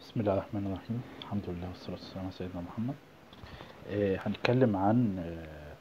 بسم الله الرحمن الرحيم الحمد لله والصلاة والسلام على سيدنا محمد آه هنتكلم عن آه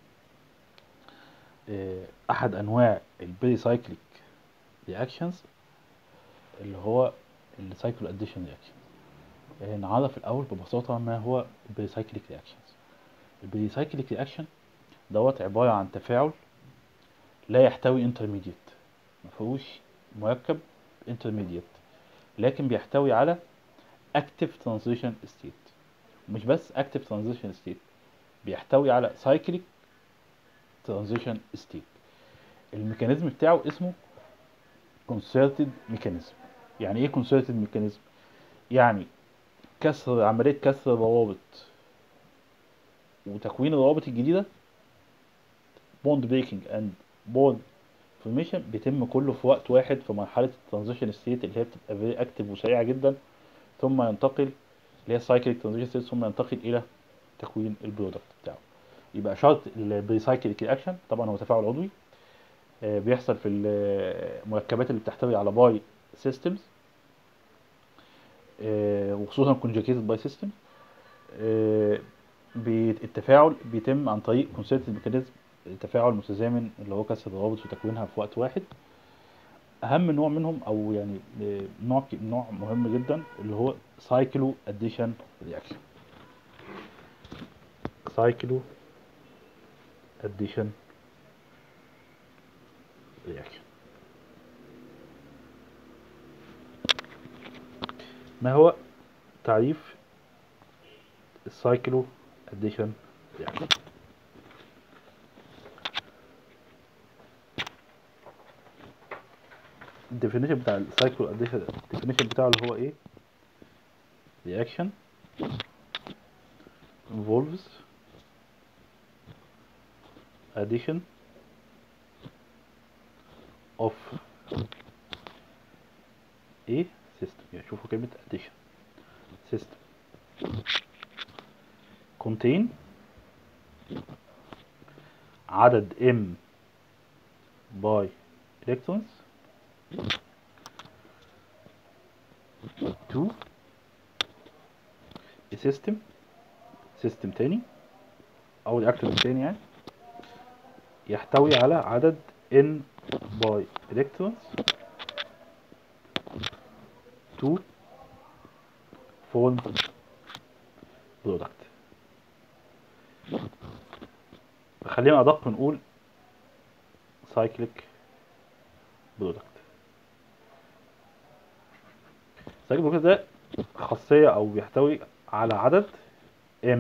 آه أحد أنواع البريسايكليك رياكشنز اللي هو السايكلو اديشن رياكشن نعرف الأول ببساطة ما هو البريسايكليك رياكشنز البريسايكليك رياكشن دوت عبارة عن تفاعل لا يحتوي انترميديت مفيهوش مركب انترميديت لكن بيحتوي على active transition state مش بس active transition state بيحتوي على cyclic transition state الميكانيزم بتاعه اسمه concerted mechanism يعني ايه concerted mechanism يعني كسر عملية كسر روابط وتكوين الروابط الجديدة bond breaking and bond formation بيتم كله في وقت واحد في مرحلة الترانزيشن ستيت اللي هي بتبقى فيري اكتف وسريعة جدا ثم ينتقل اللي هي سايكليك ترانزيشن ستيت ثم ينتقل إلى تكوين البرودكت بتاعه يبقى شرط البريسايكليك رياكشن طبعا هو تفاعل عضوي آه، بيحصل في المركبات اللي بتحتوي على باي سيستمز وخصوصا كونجكيتد باي سيستم التفاعل بيتم عن طريق كونسيرتد ميكانيزم تفاعل متزامن اللي هو كسر الروابط وتكوينها في وقت واحد اهم نوع منهم او يعني نوع ك- نوع مهم جدا اللي هو سايكلو اديشن رياكشن سايكلو اديشن رياكشن ما هو تعريف السايكلو اديشن رياكشن الديفينيشن بتاع السايكلو اديشن الديفينيشن بتاعه اللي هو ايه reaction involves addition of a system يعني شوفوا كلمة addition system contain عدد m by electrons to a system system تاني او reactor التاني يعني يحتوي على عدد n by electrons to form product خلينا ادق نقول cyclic product cyclic product ده خاصية أو بيحتوي على عدد M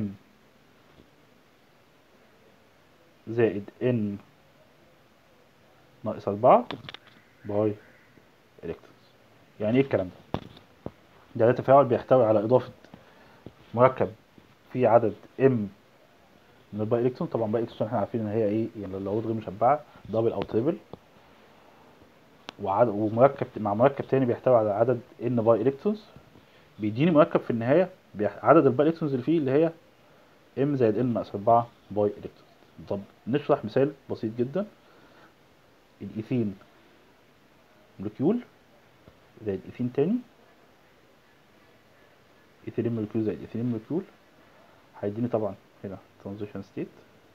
زائد N ناقص أربعة باي إلكترونز يعني إيه الكلام ده؟ ده, ده تفاعل بيحتوي على إضافة مركب فيه عدد M من الباي إلكترون طبعا باي إلكترون إحنا عارفين إن هي إيه يعني لو العروض غير مشبعة دبل أو تريبل وعدد ومركب مع مركب تاني بيحتوي على عدد N باي إلكترونز بيديني مركب في النهاية بيح- عدد الباي الكترونز اللي فيه اللي هي ام زائد ان ناقص 4 باي الكترونز طب نشرح مثال بسيط جدا الايثين مولكيول زائد ايثين تاني ايثيلين مولكيول زائد ايثيلين مولكيول هيديني طبعا هنا ترانزيشن ستيت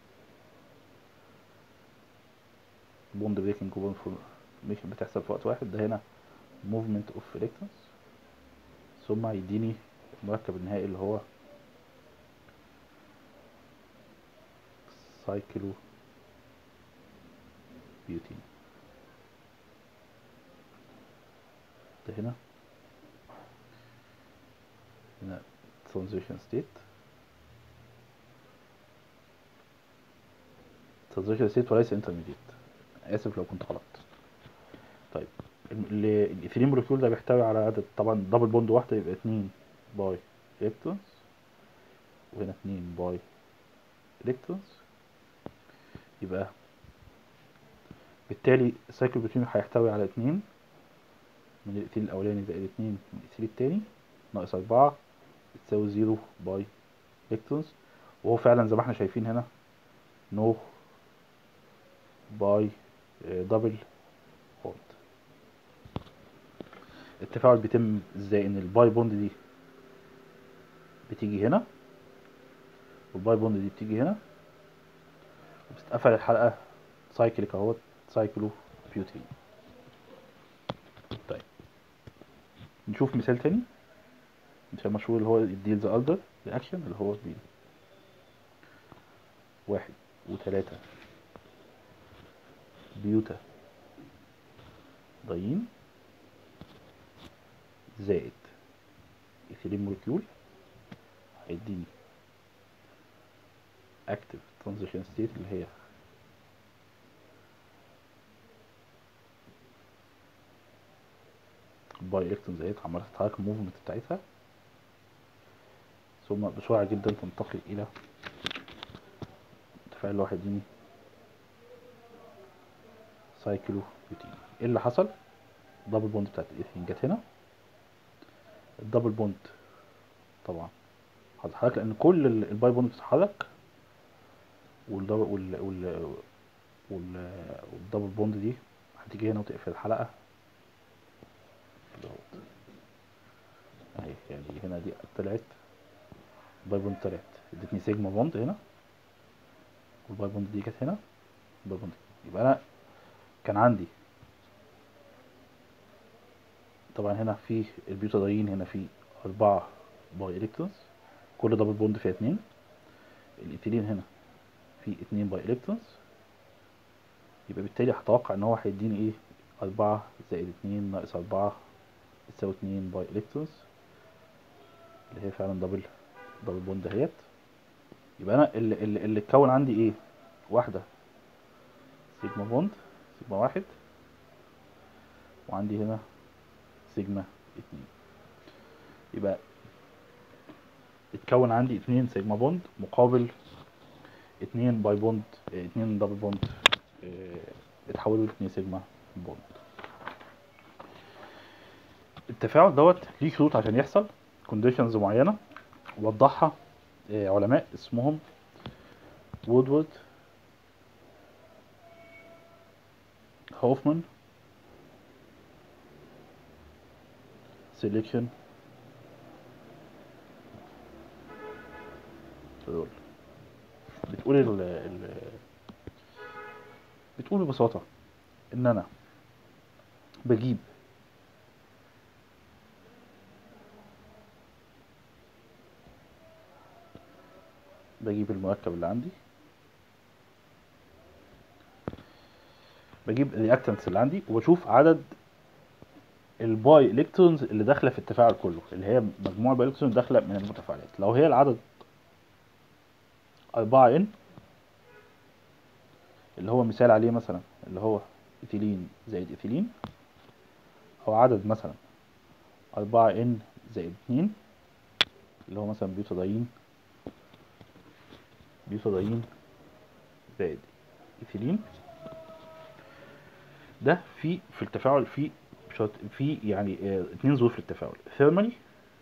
بوند بريكنج وبوند فورميشن بتحصل في وقت واحد ده هنا موفمنت اوف الكترونز ثم هيديني المركب النهائي اللي هو سايكلو بيوتين ده هنا هنا transition state transition state وليس intermediate اسف لو كنت غلط طيب ال- الايثيلين مولكيول ده بيحتوي على عدد طبعا دبل بوند واحده يبقى اتنين باي الكترونز وهنا اتنين باي الكترونز يبقى بالتالي السايكل بروتين هيحتوي على اتنين من الايثيل الاولاني زائد اتنين من الايثيل التاني ناقص اربعة بتساوي زيرو باي الكترونز وهو فعلا زي ما احنا شايفين هنا نو باي دبل بوند التفاعل بيتم ازاي ان الباي بوند دي بتيجي هنا والباي بوند دي بتيجي هنا وبتتقفل الحلقة سايكليك اهوت سايكلو بيوتين طيب نشوف مثال تاني مثال مشهور اللي هو الديلز الدر رياكشن اللي هو بي واحد وتلاتة بيوتا ضايين زائد ايثيلين مولكيول هيديني اكتف ترانزيشن ستيت اللي هي باي الكترون زائد عمالة تتحرك الموفمنت بتاعتها ثم بسرعة جدا تنتقل إلى تفاعل اللي هو هيديني سايكلو بيوتين ايه اللي حصل الدبل بوند بتاعت الايثين جت هنا الدبل بوند طبعا هتتحرك لان كل ال- الباي بوند بتتحرك والدبل وال وال وال والدبل بوند دي هتيجي هنا وتقفل الحلقة دوت. اهي يعني هنا دي طلعت الباي بوند طلعت ادتني سيجما بوند هنا والباي بوند دي كانت هنا الباي بوند يبقى انا كان عندي طبعا هنا في البيوتادين هنا في أربعة باي إلكترونز كل دبل بوند فيها اتنين الإيثيلين هنا في اتنين باي إلكترونز يبقى بالتالي هتوقع إن هو هيديني إيه أربعة زائد اتنين ناقص أربعة يساوي اتنين باي إلكترونز اللي هي فعلا دبل دبل بوند اهيت يبقى أنا اللي, اللي, اللي اتكون عندي إيه واحدة سيجما بوند سيجما واحد وعندي هنا سيجما اتنين يبقى اتكون عندي اتنين سيجما بوند مقابل اتنين باي بوند اه، اتنين دبل بوند اه، اتحولوا لاتنين سيجما بوند التفاعل دوت ليه شروط عشان يحصل كونديشنز معينة وضحها اه، علماء اسمهم وودورد هوفمان سيلكشن دول بتقول ال ال بتقول ببساطة إن أنا بجيب بجيب المركب اللي عندي بجيب الرياكتنتس اللي عندي وبشوف عدد الباي الكترونز اللي داخله في التفاعل كله اللي هي مجموع الباي الكترونز داخله من المتفاعلات لو هي العدد 4 ان اللي هو مثال عليه مثلا اللي هو ايثيلين زائد ايثيلين او عدد مثلا 4 ان زائد 2 اللي هو مثلا بيوتادين بيوتادين زائد ايثيلين ده في في التفاعل في شرط في يعني آه، اتنين ظروف للتفاعل ثيرمالي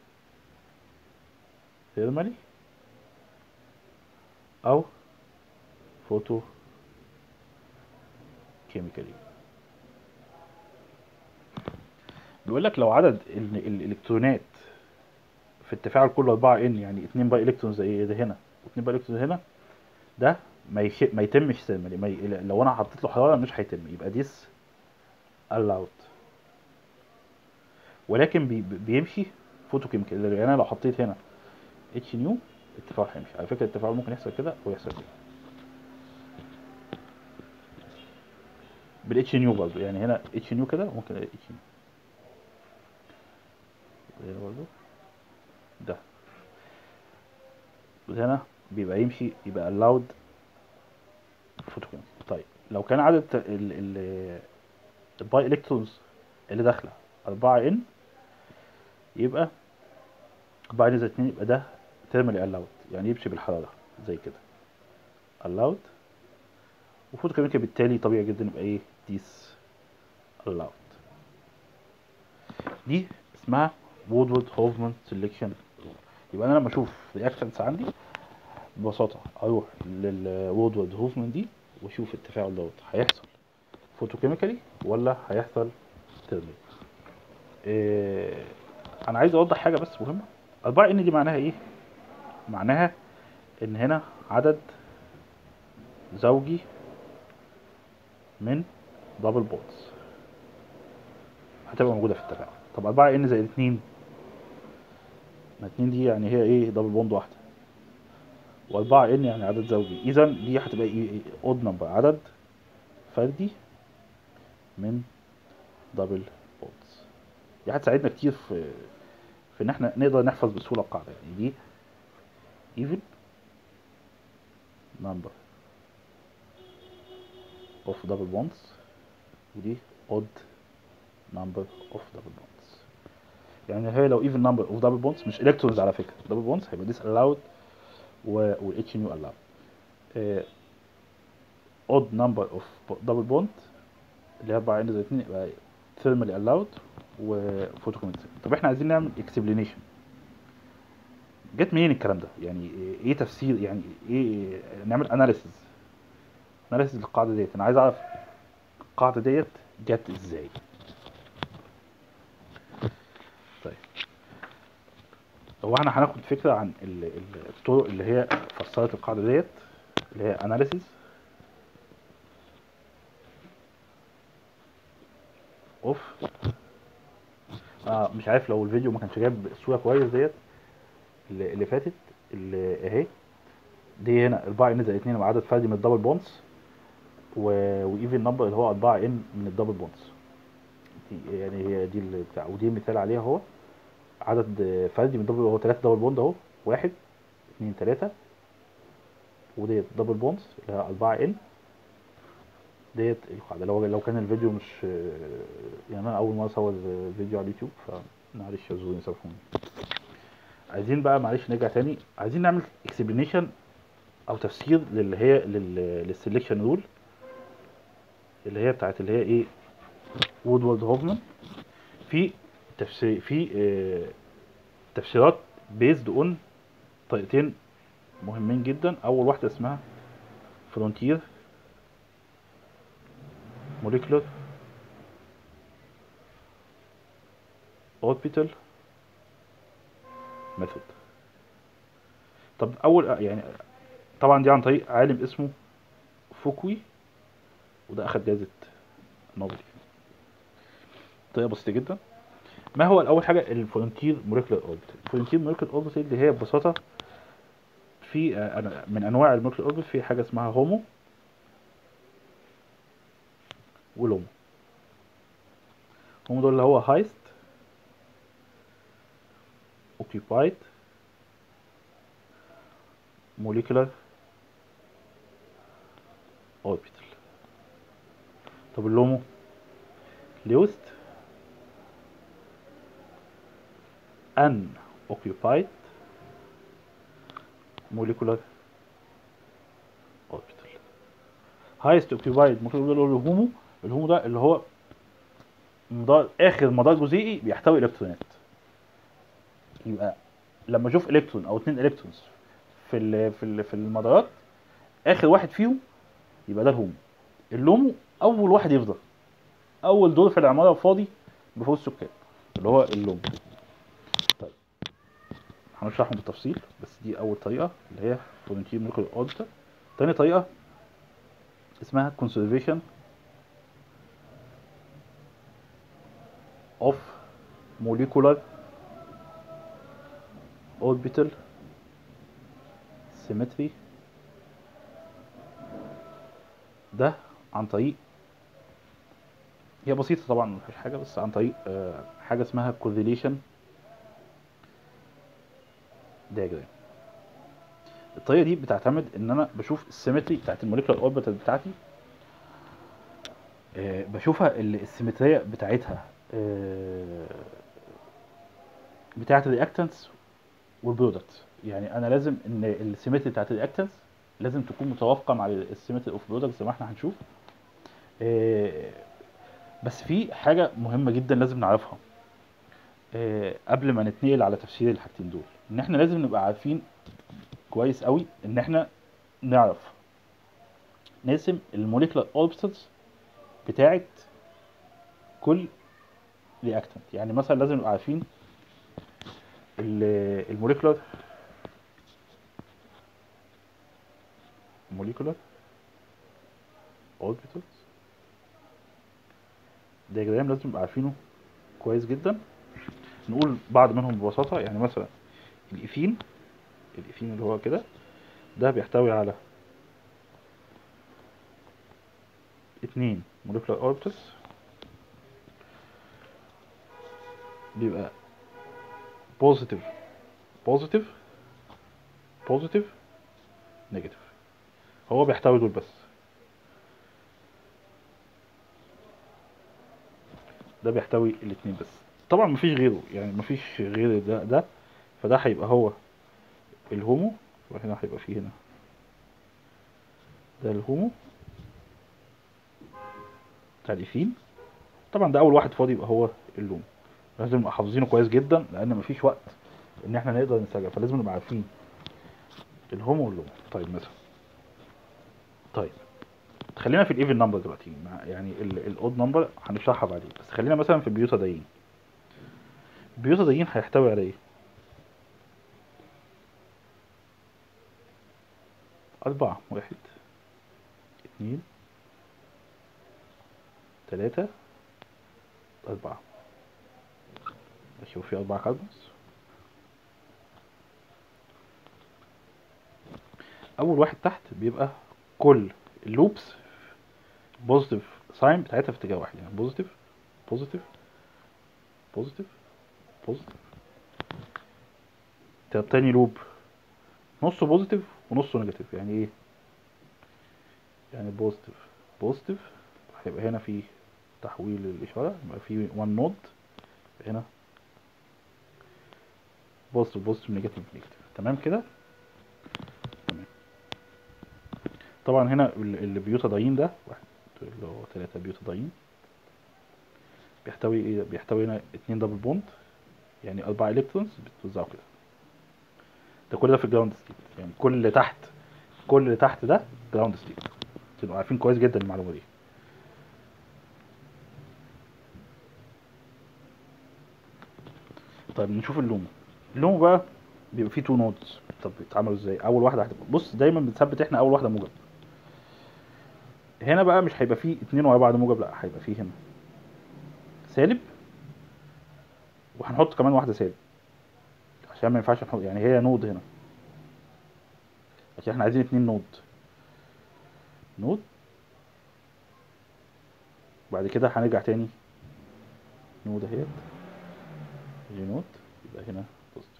ثيرمالي او فوتو كيميكالي بيقول لك لو عدد ال- ال- الالكترونات في التفاعل كله 4 ان يعني 2 باي الكترون زي ده هنا و2 باي الكترون هنا ده ما يخ... ما يتمش ثيرمالي ما ي... لو انا حطيت له حراره مش هيتم يبقى ديس allowed ولكن بي... بيمشي فوتو كيميكال يعني انا لو حطيت هنا اتش نيو التفاعل هيمشي على فكره التفاعل ممكن يحصل كده ويحصل كده بالاتش نيو برضه يعني هنا اتش نيو كده وممكن اتش نيو هنا برضه ده هنا بيبقى يمشي يبقى allowed فوتوكيميكال طيب لو كان عدد ال ال الباي الكترونز اللي داخله 4 ان يبقى 4 ان زائد 2 يبقى ده thermally allowed يعني يمشي بالحراره زي كده allowed وفوتوكيميكال بالتالي طبيعي جدا يبقى ايه ديس allowed دي اسمها وودورد هوفمان سيلكشن يبقى انا لما اشوف رياكشنز عندي ببساطه اروح للوودورد هوفمان دي واشوف التفاعل دوت هيحصل فوتوكيميكالي ولا هيحصل ترمي إيه انا عايز اوضح حاجه بس مهمه 4 ان دي معناها ايه معناها ان هنا عدد زوجي من دبل بونز هتبقى موجودة في التفاعل طب 4 ان زائد 2 ما 2 دي يعني هي ايه دبل بوند واحدة و4 ان يعني عدد زوجي اذا دي هتبقى ايه اود نمبر عدد فردي من دبل بوندز دي هتساعدنا كتير في في ان احنا نقدر نحفظ بسهولة القاعدة يعني دي even number of double bonds ودي odd number of double bonds يعني هي لو even number of double bonds مش electrons على فكرة double bonds هيبقى this allowed و وال H nu allowed آه، odd number of double bond اللي هي 4 n زائد 2 يبقى thermally allowed و photochemical طب احنا عايزين نعمل explanation جت منين الكلام ده يعني ايه تفسير يعني ايه نعمل اناليسيز اناليسيز للقاعده ديت انا عايز اعرف القاعده ديت جت ازاي طيب هو احنا هناخد فكره عن ال- ال- الطرق اللي هي فسرت القاعده ديت اللي هي اناليسيز اوف آه مش عارف لو الفيديو ما كانش جايب الصوره كويس ديت اللي اللي فاتت اللي اهي دي هنا 4 ان زائد 2 مع عدد فردي من الدبل بونز و وايفن نمبر اللي هو 4 ان من الدبل بونز دي يعني هي دي اللي بتاع ودي مثال عليها اهو عدد فردي من الدبل هو 3 دبل بوند اهو 1 2 3 وديت دبل بونز اللي هي 4 ان ديت القاعده لو لو كان الفيديو مش يعني انا اول مره اصور الفيديو على اليوتيوب فمعلش اعذروني سامحوني عايزين بقى معلش نرجع تاني عايزين نعمل اكسبلينيشن او تفسير للي هي للسلكشن رول اللي هي بتاعت اللي هي ايه وودورد هوفمان في تفسير في آه، تفسيرات بيزد اون طريقتين مهمين جدا اول واحده اسمها فرونتير موليكولر اوربيتال ميثود طب اول يعني طبعا دي عن طريق عالم اسمه فوكوي وده اخد جائزة نوبل طريقة بسيطة جدا ما هو الاول حاجة الفولنتير موليكولر اوربت الفولنتير موليكولر اوربت اللي هي ببساطة في آه، أنا- من انواع الموليكولر اوربت في حاجة اسمها هومو ولومو هومو دول اللي هو هايست occupied molecular orbital طب اللومو lowest unoccupied molecular orbital highest occupied molecular الهومو الهومو ده اللي هو مدار اخر مدار جزيئي بيحتوي الكترونات يبقى لما اشوف الكترون او اتنين الكترونز في ال في ال في المدارات اخر واحد فيهم يبقى ده الهومو اللومو اول واحد يفضل اول دور في العماره فاضي بفوز السكان اللي هو اللومو طيب هنشرحهم بالتفصيل بس دي اول طريقه اللي هي فولنتير مولكيولر اوديتور تاني طريقه اسمها conservation of molecular orbital symmetry ده عن طريق هي بسيطة طبعا مفيش حاجة بس عن طريق آه، حاجة اسمها correlation diagram الطريقة دي بتعتمد ان انا بشوف السيمتري بتاعت الموليكولار اوربيتال بتاعتي آه، بشوفها ال- السيمترية بتاعتها آه، بتاعت الرياكتنس والبرودكت يعني انا لازم ان السيمتري بتاعت الرياكتنس لازم تكون متوافقه مع السيمتري اوف برودكت زي ما احنا هنشوف آه، بس في حاجه مهمه جدا لازم نعرفها آه، قبل ما نتنقل على تفسير الحاجتين دول ان احنا لازم نبقى عارفين كويس قوي ان احنا نعرف نقسم الموليكولار اوربيتالز بتاعت كل رياكتنت يعني مثلا لازم نبقى عارفين الموليكولار molecular orbitals diagram لازم نبقى عارفينه كويس جدا نقول بعض منهم ببساطة يعني مثلا الإيثين الإيثين اللي هو كده ده بيحتوي على اتنين molecular orbitals بيبقى positive positive positive negative هو بيحتوي دول بس ده بيحتوي الاتنين بس طبعا مفيش غيره يعني مفيش غير ده ده فده هيبقى هو الهومو وهنا هيبقى فيه هنا ده الهومو بتاع الإيثين طبعا ده أول واحد فاضي يبقى هو اللوم لازم نبقى حافظينه كويس جدا لأن مفيش وقت إن احنا نقدر نسجل فلازم نبقى عارفين الهومو واللوم طيب مثلا طيب خلينا في الايفن نمبر دلوقتي مع- يعني الاود نمبر هنشرحها بعدين بس خلينا مثلا في البيوتادين البيوتادين هيحتوي على ايه أربعة واحد اتنين تلاتة أربعة أشوف في أربعة كاربونز أول واحد تحت بيبقى كل اللوبس بوزيتيف ساين بتاعتها في اتجاه واحد يعني بوزيتيف بوزيتيف بوزيتيف بوزيتيف تاني لوب نصه بوزيتيف ونصه نيجاتيف يعني ايه يعني بوزيتيف بوزيتيف هيبقى هنا في تحويل الإشارة يبقى في وان نود هنا بوزيتيف بوزيتيف نيجاتيف نيجاتيف تمام كده تمام طبعا هنا ال- البيوتادين ده واحد اللي هو تلاتة بيوتادين بيحتوي ايه بيحتوي هنا اتنين دبل بوند يعني أربع إلكترونز بتوزعوا كده ده كل ده في الجراوند ستيت يعني كل اللي تحت كل اللي تحت ده جراوند ستيت تبقوا عارفين كويس جدا المعلومة دي طيب نشوف اللومو اللومو بقى بيبقى فيه تو نودز طب بيتعملوا ازاي اول واحده هتبقى بص دايما بنثبت احنا اول واحده موجب هنا بقى مش هيبقى فيه اتنين ورا بعض موجب لا هيبقى فيه هنا سالب وهنحط كمان واحده سالب عشان ما ينفعش نحط يعني هي نود هنا عشان احنا عايزين اتنين نود نود بعد كده هنرجع تاني نود اهيت دي نود يبقى هنا بوزيتيف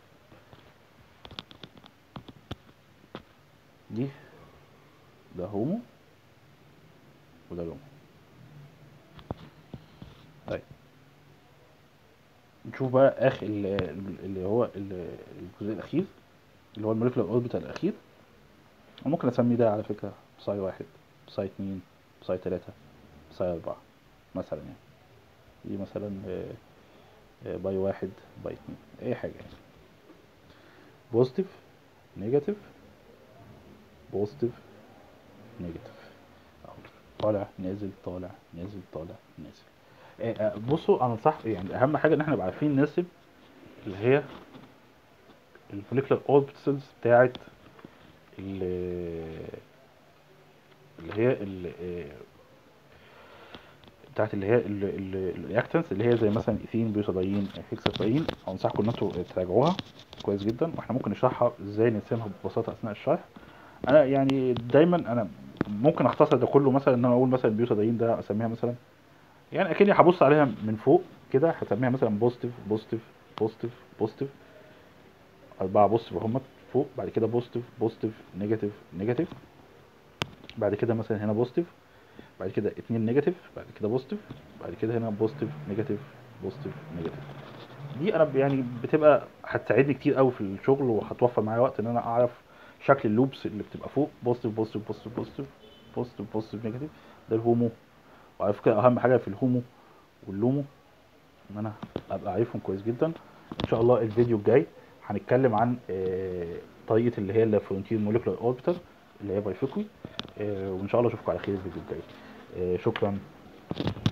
دي ده هومو وده لومو طيب نشوف بقى اخر ال- ال- اللي هو ال- الجزء الاخير اللي هو الموليكولار اوربيتال الاخير وممكن اسميه ده على فكره بساي واحد بساي اتنين بساي تلاتة بساي اربعة مثلا يعني دي مثلا آه، آه، باي واحد باي اتنين اي حاجة يعني بوزيتيف نيجاتيف بوزيتيف نيجاتيف أهو. طالع نازل طالع نازل طالع نازل آه، آه، بصوا انا صح يعني اهم حاجه ان احنا نبقى عارفين نرسم اللي هي الفوليكولار اوربيتالز بتاعت ال- اللي هي ال- آه، بتاعت اللي هي الرياكتنس اللي هي زي مثلا ايثين بيوتادين هيكسافاين انصحكم ان انتوا تراجعوها كويس جدا واحنا ممكن نشرحها ازاي نرسمها ببساطه اثناء الشرح انا يعني دايما انا ممكن اختصر ده كله مثلا ان انا اقول مثلا البيوتادين ده اسميها مثلا يعني اكني هبص عليها من فوق كده هسميها مثلا بوزيتيف بوزيتيف بوزيتيف بوزيتيف أربعة بوزيتيف هم فوق بعد كده بوزيتيف بوزيتيف نيجاتيف نيجاتيف بعد كده مثلا هنا بوزيتيف بعد كده اتنين نيجاتيف بعد كده بوزيتيف بعد كده هنا بوزيتيف نيجاتيف بوزيتيف نيجاتيف دي انا ب- يعني بتبقى هتساعدني كتير قوي في الشغل وهتوفر معايا وقت ان انا اعرف شكل اللوبس اللي بتبقى فوق بوزيتيف بوزيتيف بوزيتيف بوزيتيف بوزيتيف بوزيتيف نيجاتيف ده الهومو وعلى فكره اهم حاجه في الهومو واللومو ان انا ابقى عارفهم كويس جدا ان شاء الله الفيديو الجاي هنتكلم عن آه، طريقه اللي هي الفرونتير موليكولار اوربيتال اللي هي بايفيكوي وان شاء الله اشوفكم على خير الفيديو الجاي آه، شكرا